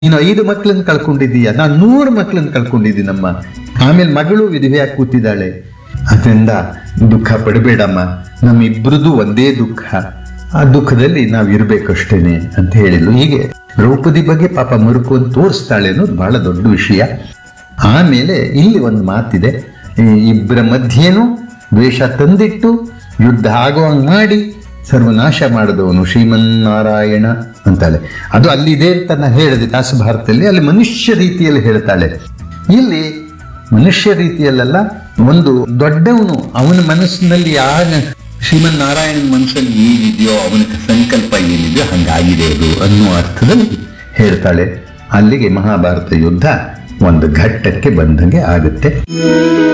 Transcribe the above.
ನೀನು ಐದು ಮಕ್ಕಳನ್ನ ಕಳ್ಕೊಂಡಿದ್ದೀಯ ನಾನು ನೂರು ಮಕ್ಕಳನ್ನ ಕಳ್ಕೊಂಡಿದ್ದೀನಮ್ಮ ಆಮೇಲೆ ಮಗಳು ವಿಧವೆಯಾಗಿ ಕೂತಿದ್ದಾಳೆ ಅದರಿಂದ ದುಃಖ ಪಡಬೇಡಮ್ಮ ನಮ್ಮಿಬ್ರದ್ದು ಒಂದೇ ದುಃಖ ಆ ದುಃಖದಲ್ಲಿ ನಾವು ಇರ್ಬೇಕಷ್ಟೇನೆ ಅಂತ ಹೇಳಿದ್ಲು ಹೀಗೆ ದ್ರೌಪದಿ ಬಗ್ಗೆ ಪಾಪ ಮರುಕು ಅಂತ ತೋರಿಸ್ತಾಳೆ ಅನ್ನೋದು ಬಹಳ ದೊಡ್ಡ ವಿಷಯ ಆಮೇಲೆ ಇಲ್ಲಿ ಒಂದು ಮಾತಿದೆ ಈ ಇಬ್ಬರ ಮಧ್ಯೇನು ದ್ವೇಷ ತಂದಿಟ್ಟು ಯುದ್ಧ ಆಗುವಂಗ್ ಮಾಡಿ ಸರ್ವನಾಶ ಮಾಡಿದವನು ಶ್ರೀಮನ್ನಾರಾಯಣ ಅಂತಾಳೆ ಅದು ಅಲ್ಲಿದೆ ಅಂತ ನಾ ಹೇಳಿದೆ ದಾಸಭಾರತದಲ್ಲಿ ಅಲ್ಲಿ ಮನುಷ್ಯ ರೀತಿಯಲ್ಲಿ ಹೇಳ್ತಾಳೆ ಇಲ್ಲಿ ಮನುಷ್ಯ ರೀತಿಯಲ್ಲ ಒಂದು ದೊಡ್ಡವನು ಅವನ ಮನಸ್ಸಿನಲ್ಲಿ ಯಾರ ಶ್ರೀಮನ್ನಾರಾಯಣನ ಮನಸ್ಸಲ್ಲಿ ಏನಿದೆಯೋ ಅವನ ಸಂಕಲ್ಪ ಏನಿದೆಯೋ ಹಂಗಾಗಿದೆ ಅದು ಅನ್ನುವ ಅರ್ಥದಲ್ಲಿ ಹೇಳ್ತಾಳೆ ಅಲ್ಲಿಗೆ ಮಹಾಭಾರತ ಯುದ್ಧ ಒಂದು ಘಟ್ಟಕ್ಕೆ ಬಂದಂಗೆ ಆಗುತ್ತೆ